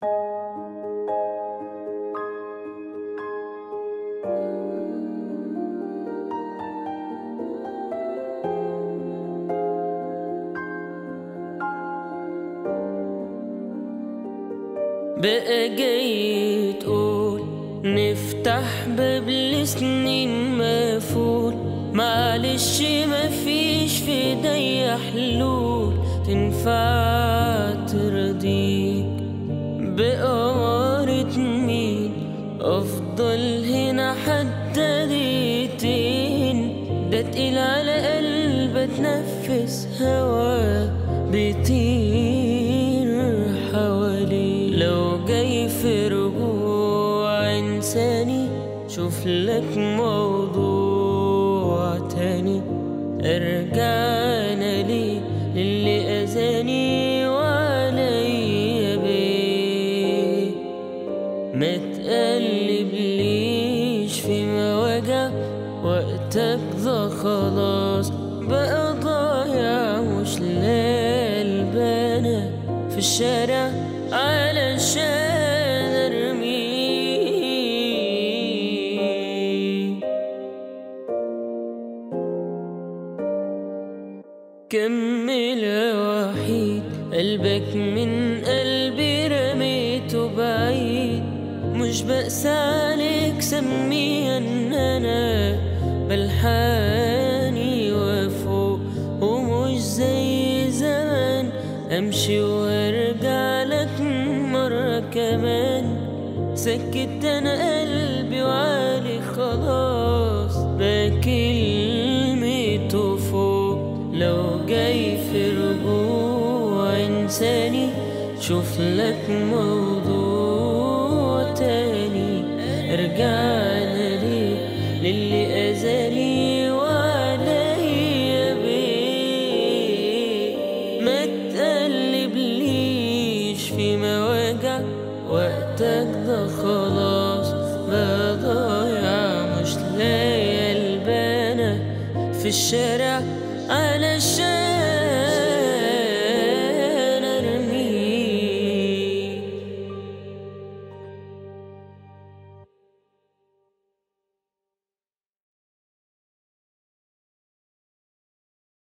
بقى جاي تقول نفتح باب لسنين مقفول معلش مفيش في ايديا حلول تنفع ترضيك بأمارة مين أفضل هنا حتى دقيقتين ده تقيل على قلب اتنفس هوا بيطير حوالي لو جاي في رجوع انساني شوف لك موضوع تاني ارجعنا ليه للي اذاني وعليا بيه ما تقلبليش في مواجع وقتك ده خلاص بقى ضايع مش لالبانة في الشارع علشان ارميه كمل يا وحيد قلبك من قلبي رميته بعيد مش بقسى عليك سمي ان انا بلحاني وفوق ومش زي زمان امشي وارجع لك مرة كمان سكت انا قلبي وعالي خلاص بكلمته فوق لو جاي في رجوع انساني شوف لك موضوع تاني ارجعنا ليه للي اذاني وعليا بيه ما تقلبليش في مواجع وقتك ده خلاص بقى ضايع مش لاقي البانة في الشارع